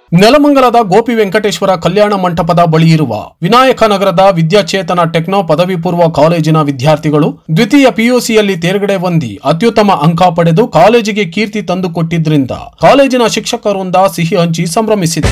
ನೆಲಮಂಗಲದ ಗೋಪಿ ವೆಂಕಟೇಶ್ವರ ಕಲ್ಯಾಣ ಮಂಟಪದ ಬಳಿ ಇರುವ ವಿನಾಯಕ ನಗರದ ವಿದ್ಯಾಚೇತನ ಟೆಕ್ನೋ ಪದವಿ ಪೂರ್ವ ಕಾಲೇಜಿನ ವಿದ್ಯಾರ್ಥಿಗಳು ದ್ವಿತೀಯ ಪಿಯುಸಿಯಲ್ಲಿ ತೇರ್ಗಡೆ ಹೊಂದಿ ಅತ್ಯುತ್ತಮ ಅಂಕ ಪಡೆದು ಕಾಲೇಜಿಗೆ ಕೀರ್ತಿ ತಂದುಕೊಟ್ಟಿದ್ರಿಂದ ಕಾಲೇಜಿನ ಶಿಕ್ಷಕರಿಂದ ಸಿಹಿ ಹಂಚಿ ಸಂಭ್ರಮಿಸಿದೆ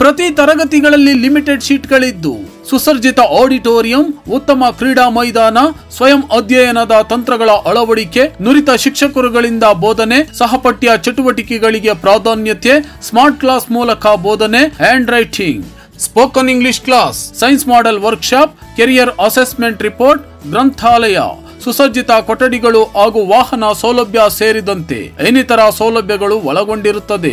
ಪ್ರತಿ ತರಗತಿಗಳಲ್ಲಿ ಲಿಮಿಟೆಡ್ ಶೀಟ್ಗಳಿದ್ದು ಸುಸರ್ಜಿತ ಆಡಿಟೋರಿಯಂ ಉತ್ತಮ ಕ್ರೀಡಾ ಮೈದಾನ ಸ್ವಯಂ ಅಧ್ಯಯನದ ತಂತ್ರಗಳ ಅಳವಡಿಕೆ ನುರಿತ ಶಿಕ್ಷಕರುಗಳಿಂದ ಬೋಧನೆ ಸಹಪಠ್ಯ ಚಟುವಟಿಕೆಗಳಿಗೆ ಪ್ರಾಧಾನ್ಯತೆ ಸ್ಮಾರ್ಟ್ ಕ್ಲಾಸ್ ಮೂಲಕ ಬೋಧನೆ handwriting spoken English class science model workshop career assessment report ಗ್ರಂಥಾಲಯ ಸುಸಜ್ಜಿತ ಕೊಠಡಿಗಳು ಹಾಗೂ ವಾಹನ ಸೌಲಭ್ಯ ಸೇರಿದಂತೆ ಇನ್ನಿತರ ಸೌಲಭ್ಯಗಳು ಒಳಗೊಂಡಿರುತ್ತದೆ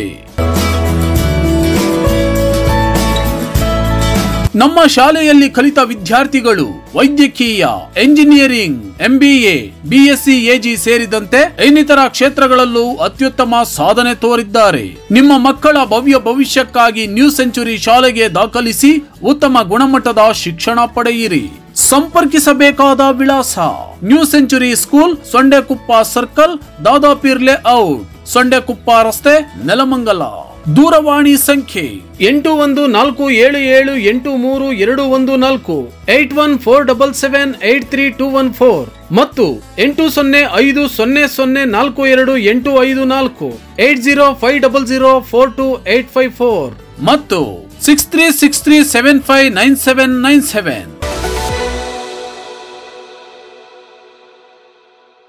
ನಮ್ಮ ಶಾಲೆಯಲ್ಲಿ ಕಲಿತ ವಿದ್ಯಾರ್ಥಿಗಳು ವೈದ್ಯಕೀಯ ಎಂಜಿನಿಯರಿಂಗ್ ಎಂಬಿಎ ಬಿಎಸ್ಸಿ ಎಜಿ ಸೇರಿದಂತೆ ಇನ್ನಿತರ ಕ್ಷೇತ್ರಗಳಲ್ಲೂ ಅತ್ಯುತ್ತಮ ಸಾಧನೆ ತೋರಿದ್ದಾರೆ ನಿಮ್ಮ ಮಕ್ಕಳ ಭವ್ಯ ಭವಿಷ್ಯಕ್ಕಾಗಿ ನ್ಯೂ ಸೆಂಚುರಿ ಶಾಲೆಗೆ ದಾಖಲಿಸಿ ಉತ್ತಮ ಗುಣಮಟ್ಟದ ಶಿಕ್ಷಣ ಪಡೆಯಿರಿ ಸಂಪರ್ಕಿಸಬೇಕಾದ ವಿಳಾಸ new century school Sondekuppa circle Dadapeer layout Sondekuppa ರಸ್ತೆ ನೆಲಮಂಗಲ ದೂರವಾಣಿ ಸಂಖ್ಯೆ ಎಂಟು ಒಂದು ನಾಲ್ಕು ಏಳು ಏಳು ಎಂಟು ಮೂರು ಎರಡು ಒಂದು ನಾಲ್ಕು eight one four double seven eight three two one four ಮತ್ತು ಎಂಟು ಸೊನ್ನೆ ಐದು ಸೊನ್ನೆ ಸೊನ್ನೆ ನಾಲ್ಕು ಎರಡು ಎಂಟು ಐದು ನಾಲ್ಕು eight zero five double zero four two eight five four ಮತ್ತು six three six three seven five nine seven nine seven